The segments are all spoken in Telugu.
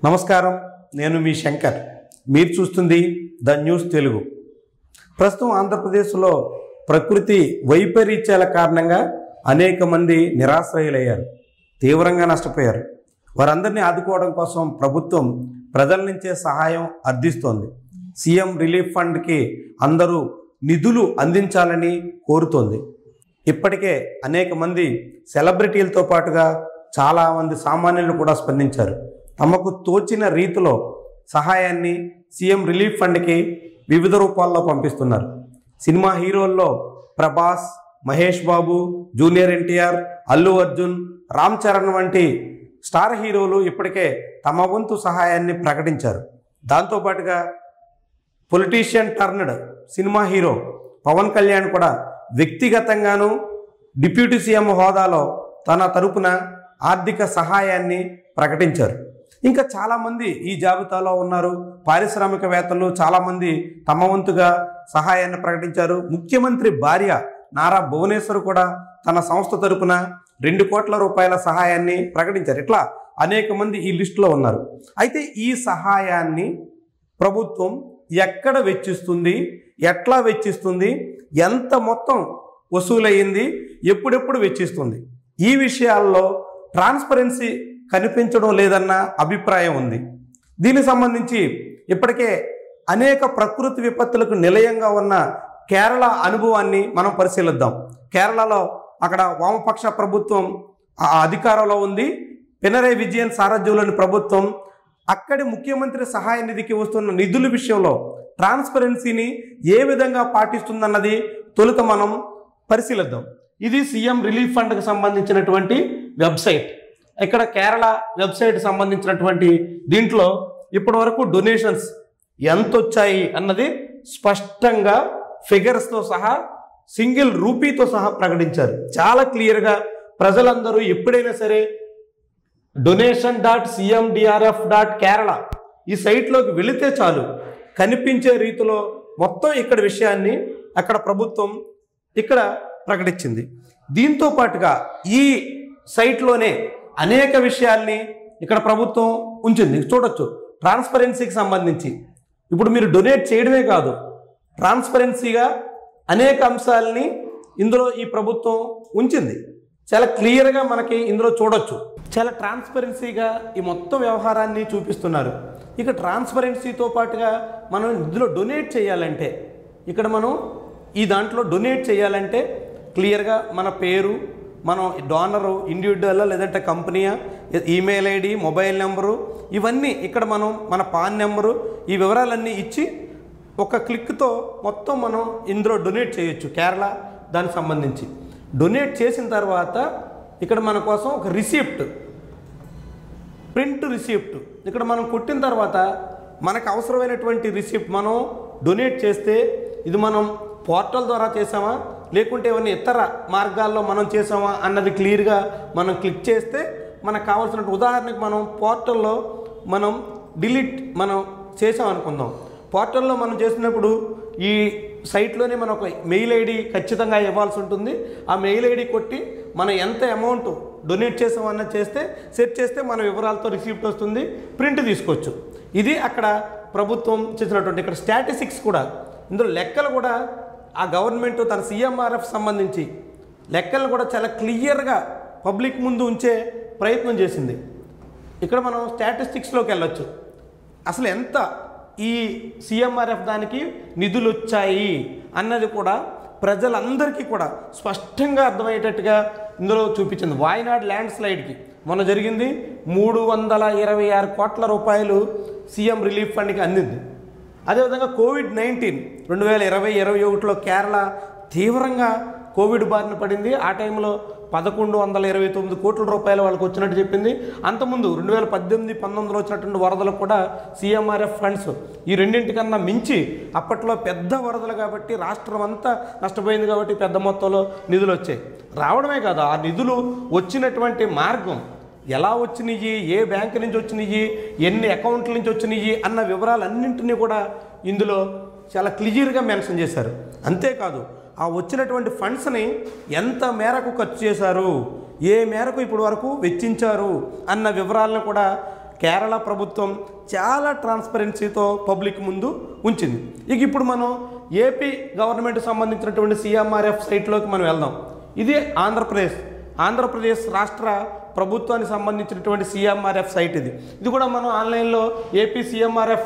నమస్కారం నేను మీ శంకర్ మీరు చూస్తుంది ద న్యూస్ తెలుగు ప్రస్తుతం ఆంధ్రప్రదేశ్లో ప్రకృతి వైపరీత్యాల కారణంగా అనేక మంది నిరాశ్రయులయ్యారు తీవ్రంగా నష్టపోయారు వారందరినీ ఆదుకోవడం కోసం ప్రభుత్వం ప్రజల నుంచే సహాయం అర్థిస్తోంది సీఎం రిలీఫ్ ఫండ్కి అందరూ నిధులు అందించాలని కోరుతోంది ఇప్పటికే అనేక మంది సెలబ్రిటీలతో పాటుగా చాలామంది సామాన్యులు కూడా స్పందించారు తమకు తోచిన రీతిలో సహాయాన్ని సీఎం రిలీఫ్ ఫండ్కి వివిధ రూపాల్లో పంపిస్తున్నారు సినిమా హీరోల్లో ప్రభాస్ మహేష్ బాబు జూనియర్ ఎన్టీఆర్ అల్లు అర్జున్ రామ్ చరణ్ వంటి స్టార్ హీరోలు ఇప్పటికే తమ వంతు సహాయాన్ని ప్రకటించారు దాంతోపాటుగా politician turned cinema hero Pawan Kalyan కూడా వ్యక్తిగతంగాను డిప్యూటీ సీఎం హోదాలో తన తరపున ఆర్థిక సహాయాన్ని ప్రకటించారు ఇంకా చాలామంది ఈ జాబితాలో ఉన్నారు పారిశ్రామికవేత్తలు చాలామంది తమ వంతుగా సహాయాన్ని ప్రకటించారు ముఖ్యమంత్రి భార్య నారా భువనేశ్వర్ కూడా తన సంస్థ తరపున రెండు కోట్ల రూపాయల సహాయాన్ని ప్రకటించారు ఇట్లా అనేక మంది ఈ లిస్టులో ఉన్నారు అయితే ఈ సహాయాన్ని ప్రభుత్వం ఎక్కడ వెచ్చిస్తుంది ఎట్లా వెచ్చిస్తుంది ఎంత మొత్తం వసూలయ్యింది ఎప్పుడెప్పుడు వెచ్చిస్తుంది ఈ విషయాల్లో ట్రాన్స్పరెన్సీ కనిపించడం లేదన్న అభిప్రాయం ఉంది దీనికి సంబంధించి ఇప్పటికే అనేక ప్రకృతి విపత్తులకు నిలయంగా ఉన్న కేరళ అనుభవాన్ని మనం పరిశీలిద్దాం కేరళలో అక్కడ వామపక్ష ప్రభుత్వం ఆ అధికారంలో ఉంది పినరై విజయన్ సారథ్యంలోని ప్రభుత్వం అక్కడి ముఖ్యమంత్రి సహాయ నిధికి వస్తున్న నిధుల విషయంలో ట్రాన్స్పరెన్సీని ఏ విధంగా పాటిస్తుందన్నది తొలుత మనం పరిశీలిద్దాం ఇది సీఎం రిలీఫ్ ఫండ్కి సంబంధించినటువంటి వెబ్సైట్ ఇక్కడ కేరళ వెబ్సైట్ సంబంధించినటువంటి దీంట్లో ఇప్పటి వరకు డొనేషన్స్ ఎంత వచ్చాయి అన్నది స్పష్టంగా ఫిగర్స్తో సహా సింగిల్ రూపీతో సహా ప్రకటించారు చాలా క్లియర్గా ప్రజలందరూ ఎప్పుడైనా సరే donation dot CMDRF dot Kerala ఈ సైట్లోకి వెళితే చాలు కనిపించే రీతిలో మొత్తం ఇక్కడ విషయాన్ని అక్కడ ప్రభుత్వం ఇక్కడ ప్రకటించింది దీంతో పాటుగా ఈ సైట్లోనే అనేక విషయాల్ని ఇక్కడ ప్రభుత్వం ఉంచింది చూడొచ్చు ట్రాన్స్పరెన్సీకి సంబంధించి ఇప్పుడు మీరు డొనేట్ చేయడమే కాదు ట్రాన్స్పరెన్సీగా అనేక అంశాలని ఇందులో ఈ ప్రభుత్వం ఉంచింది చాలా క్లియర్గా మనకి ఇందులో చూడొచ్చు చాలా ట్రాన్స్పరెన్సీగా ఈ మొత్తం వ్యవహారాన్ని చూపిస్తున్నారు ఇక ట్రాన్స్పరెన్సీతో పాటుగా మనం ఇందులో డొనేట్ చేయాలంటే ఇక్కడ మనం ఈ దాంట్లో డొనేట్ చేయాలంటే క్లియర్గా మన పేరు మనం డోనరు ఇండివిజువల్ లేదంటే కంపెనీయా ఈమెయిల్ ఐడి మొబైల్ నెంబరు ఇవన్నీ ఇక్కడ మనం మన పాన్ నెంబరు ఈ వివరాలన్నీ ఇచ్చి ఒక క్లిక్తో మొత్తం మనం ఇందులో డొనేట్ చేయొచ్చు కేరళ దానికి సంబంధించి డొనేట్ చేసిన తర్వాత ఇక్కడ మన కోసం ఒక రిసిప్ట్ ప్రింట్ రిసిప్ట్ ఇక్కడ మనం కొట్టిన తర్వాత మనకు అవసరమైనటువంటి రిసిప్ట్ మనం డొనేట్ చేస్తే ఇది మనం పోర్టల్ ద్వారా చేసామా లేకుంటే ఏమైనా ఇతర మార్గాల్లో మనం చేసామా అన్నది క్లియర్గా మనం క్లిక్ చేస్తే మనకు కావాల్సిన ఉదాహరణకి మనం పోర్టల్లో మనం డిలీట్ మనం చేసాం అనుకుందాం పోర్టల్లో మనం చేసినప్పుడు ఈ సైట్లోనే మనం ఒక మెయిల్ ఐడి ఖచ్చితంగా ఇవ్వాల్సి ఉంటుంది ఆ మెయిల్ ఐడి కొట్టి మనం ఎంత అమౌంట్ డొనేట్ చేసామన్న చేస్తే సెట్ చేస్తే మన వివరాలతో రిసీప్ట్ వస్తుంది ప్రింట్ తీసుకోవచ్చు ఇది అక్కడ ప్రభుత్వం చేసినటువంటి ఇక్కడ స్టాటిస్టిక్స్ కూడా ఇందులో లెక్కలు కూడా ఆ గవర్నమెంట్ తన సీఎంఆర్ఎఫ్ సంబంధించి లెక్కలు కూడా చాలా క్లియర్గా పబ్లిక్ ముందు ఉంచే ప్రయత్నం చేసింది ఇక్కడ మనం స్టాటిస్టిక్స్లోకి వెళ్ళొచ్చు అసలు ఎంత ఈ సీఎంఆర్ఎఫ్ దానికి నిధులు వచ్చాయి అన్నది కూడా ప్రజలందరికీ కూడా స్పష్టంగా అర్థమయ్యేటట్టుగా ఇందులో చూపించింది వాయనాడ్ ల్యాండ్ స్లైడ్కి మొన్న జరిగింది మూడు వందల ఇరవై ఆరు కోట్ల రూపాయలు సీఎం రిలీఫ్ ఫండ్కి అందింది అదేవిధంగా కోవిడ్ నైన్టీన్ రెండు వేల ఇరవై ఇరవై ఒకటిలో కేరళ తీవ్రంగా కోవిడ్ బారిన పడింది ఆ టైంలో పదకొండు వందల ఇరవై తొమ్మిది కోట్ల రూపాయలు వాళ్ళకి వచ్చినట్టు చెప్పింది అంతకుముందు రెండు వేల పద్దెనిమిది పంతొమ్మిదిలో వచ్చినటువంటి వరదలకు కూడా సీఎంఆర్ఎఫ్ ఫండ్స్ ఈ రెండింటికన్నా మించి అప్పట్లో పెద్ద వరదలు కాబట్టి రాష్ట్రం అంతా నష్టపోయింది కాబట్టి పెద్ద మొత్తంలో నిధులు వచ్చాయి రావడమే కాదు ఆ నిధులు వచ్చినటువంటి మార్గం ఎలా వచ్చినాయి ఏ బ్యాంక్ నుంచి వచ్చినాయి ఎన్ని అకౌంట్ల నుంచి వచ్చినాయి అన్న వివరాలన్నింటినీ కూడా ఇందులో చాలా క్లియర్గా మెన్షన్ చేశారు అంతేకాదు ఆ వచ్చినటువంటి ఫండ్స్ని ఎంత మేరకు ఖర్చు చేశారు ఏ మేరకు ఇప్పటి వరకు వెచ్చించారు అన్న వివరాలను కూడా కేరళ ప్రభుత్వం చాలా ట్రాన్స్పరెన్సీతో పబ్లిక్ ముందు ఉంచింది ఇక ఇప్పుడు మనం ఏపీ గవర్నమెంట్ సంబంధించినటువంటి సిఎంఆర్ఎఫ్ సైట్లోకి మనం వెళ్దాం ఇది ఆంధ్రప్రదేశ్ ఆంధ్రప్రదేశ్ రాష్ట్ర ప్రభుత్వానికి సంబంధించినటువంటి సిఎంఆర్ఎఫ్ సైట్ ఇది ఇది కూడా మనం ఆన్లైన్లో AP CMRF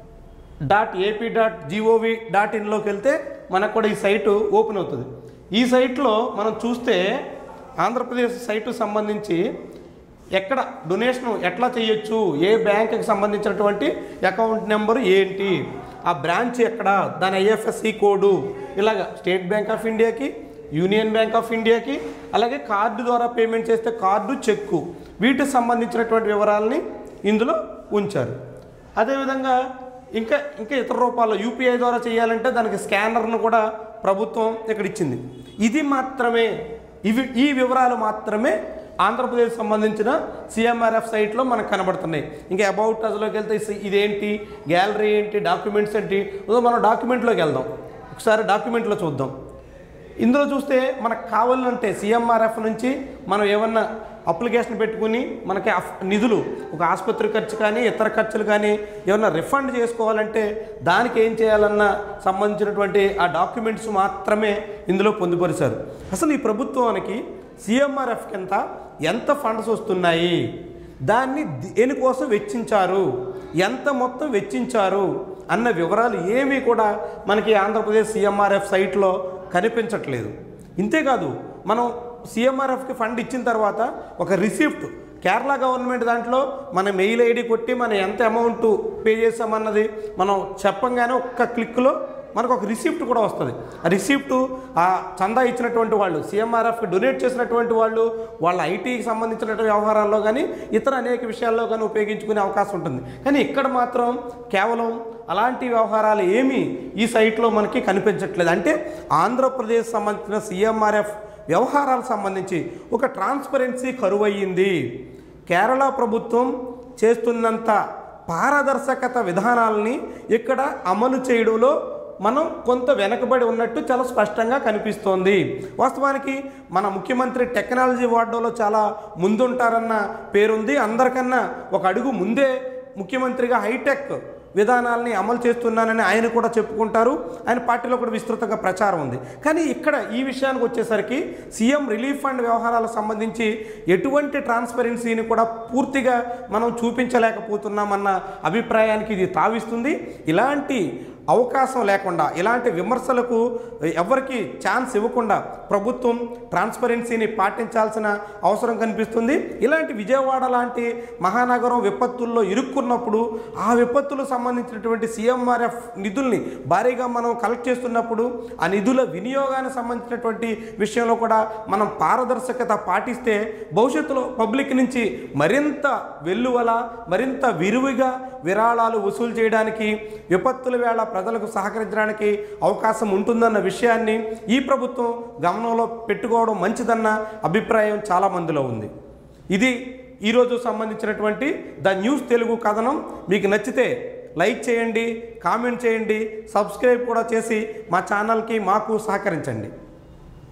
dot AP dot GOV dot ఇన్లోకి వెళ్తే మనకు కూడా ఈ సైటు ఓపెన్ అవుతుంది ఈ సైట్లో మనం చూస్తే ఆంధ్రప్రదేశ్ సైటు సంబంధించి ఎక్కడ డొనేషన్ ఎట్లా చేయొచ్చు ఏ బ్యాంకుకి సంబంధించినటువంటి అకౌంట్ నెంబర్ ఏంటి ఆ బ్రాంచ్ ఎక్కడ దాని ఐఎఫ్ఎస్సి కోడు ఇలాగ స్టేట్ బ్యాంక్ ఆఫ్ ఇండియాకి యూనియన్ బ్యాంక్ ఆఫ్ ఇండియాకి అలాగే కార్డు ద్వారా పేమెంట్ చేస్తే కార్డు చెక్కు వీటికి సంబంధించినటువంటి వివరాలని ఇందులో ఉంచారు అదేవిధంగా ఇంకా ఇంకా ఇతర రూపాల్లో యూపీఐ ద్వారా చేయాలంటే దానికి స్కానర్ను కూడా ప్రభుత్వం ఇక్కడ ఇచ్చింది ఇది మాత్రమే ఇవి ఈ వివరాలు మాత్రమే ఆంధ్రప్రదేశ్ సంబంధించిన సిఎంఆర్ఎఫ్ సైట్లో మనకు కనబడుతున్నాయి ఇంకా అబౌట్ అసలోకి వెళ్తే ఇస్- ఇదేంటి గ్యాలరీ ఏంటి డాక్యుమెంట్స్ ఏంటి ఏదో మనం డాక్యుమెంట్లోకి వెళ్దాం ఒకసారి డాక్యుమెంట్లో చూద్దాం ఇందులో చూస్తే మనకు కావాలంటే సిఎంఆర్ఎఫ్ నుంచి మనం ఏమన్నా అప్లికేషన్ పెట్టుకుని మనకి అఫ్- నిధులు ఒక ఆసుపత్రి ఖర్చు కానీ ఇతర ఖర్చులు కానీ ఏమన్నా రిఫండ్ చేసుకోవాలంటే దానికి ఏం చేయాలన్న సంబంధించినటువంటి ఆ డాక్యుమెంట్స్ మాత్రమే ఇందులో పొందుపరిచారు అసలు ఈ ప్రభుత్వానికి సిఎంఆర్ఎఫ్ కింద ఎంత ఫండ్స్ వస్తున్నాయి దాన్ని దేనికోసం వెచ్చించారు ఎంత మొత్తం వెచ్చించారు అన్న వివరాలు ఏమీ కూడా మనకి ఆంధ్రప్రదేశ్ సిఎంఆర్ఎఫ్ సైట్లో కనిపించట్లేదు ఇంతేకాదు మనం సిఎంఆర్ఎఫ్కి ఫండ్ ఇచ్చిన తర్వాత ఒక రిసిప్ట్ కేరళ గవర్నమెంట్ దాంట్లో మన మెయిల్ ఐడి కొట్టి మనం ఎంత అమౌంట్ పే చేసామన్నది మనం చెప్పంగానే ఒక్క క్లిక్లో మనకు ఒక రిసిప్ట్ కూడా వస్తుంది ఆ రిసిప్ట్ ఆ చందా ఇచ్చినటువంటి వాళ్ళు సిఎంఆర్ఎఫ్కి డొనేట్ చేసినటువంటి వాళ్ళు వాళ్ళ ఐటీకి సంబంధించినటువంటి వ్యవహారాల్లో కానీ ఇతర అనేక విషయాల్లో కానీ ఉపయోగించుకునే అవకాశం ఉంటుంది కానీ ఇక్కడ మాత్రం కేవలం అలాంటి వ్యవహారాలు ఏమీ ఈ సైట్లో మనకి కనిపించట్లేదు అంటే ఆంధ్రప్రదేశ్ సంబంధించిన సిఎంఆర్ఎఫ్ వ్యవహారాలకు సంబంధించి ఒక ట్రాన్స్పరెన్సీ కరువయ్యింది కేరళ ప్రభుత్వం చేస్తున్నంత పారదర్శకత విధానాలని ఇక్కడ అమలు చేయడంలో మనం కొంత వెనకబడి ఉన్నట్టు చాలా స్పష్టంగా కనిపిస్తోంది వాస్తవానికి మన ముఖ్యమంత్రి టెక్నాలజీ వాడడంలో చాలా ముందుంటారన్న పేరుంది అందరికన్నా ఒక అడుగు ముందే ముఖ్యమంత్రిగా హైటెక్ విధానాల్ని అమలు చేస్తున్నానని ఆయన కూడా చెప్పుకుంటారు ఆయన పార్టీలో కూడా విస్తృతంగా ప్రచారం ఉంది కానీ ఇక్కడ ఈ విషయానికి వచ్చేసరికి సీఎం రిలీఫ్ ఫండ్ వ్యవహారాలకు సంబంధించి ఎటువంటి ట్రాన్స్పరెన్సీని కూడా పూర్తిగా మనం చూపించలేకపోతున్నామన్న అభిప్రాయానికి ఇది తావిస్తుంది ఇలాంటి అవకాశం లేకుండా ఇలాంటి విమర్శలకు ఎవరికి ఛాన్స్ ఇవ్వకుండా ప్రభుత్వం ట్రాన్స్పరెన్సీని పాటించాల్సిన అవసరం కనిపిస్తుంది ఇలాంటి విజయవాడ లాంటి మహానగరం విపత్తుల్లో ఇరుక్కున్నప్పుడు ఆ విపత్తులకు సంబంధించినటువంటి సీఎంఆర్ఎఫ్ నిధుల్ని భారీగా మనం కలెక్ట్ చేస్తున్నప్పుడు ఆ నిధుల వినియోగానికి సంబంధించినటువంటి విషయంలో కూడా మనం పారదర్శకత పాటిస్తే భవిష్యత్తులో పబ్లిక్ నుంచి మరింత వెల్లువల మరింత విరివిగా విరాళాలు వసూలు చేయడానికి విపత్తుల వేళ ప్రజలకు సహకరించడానికి అవకాశం ఉంటుందన్న విషయాన్ని ఈ ప్రభుత్వం గమనంలో పెట్టుకోవడం మంచిదన్న అభిప్రాయం చాలా మందిలో ఉంది ఇది ఈరోజు సంబంధించినటువంటి ద న్యూస్ తెలుగు కథనం మీకు నచ్చితే లైక్ చేయండి కామెంట్ చేయండి సబ్స్క్రైబ్ కూడా చేసి మా ఛానల్కి మాకు సహకరించండి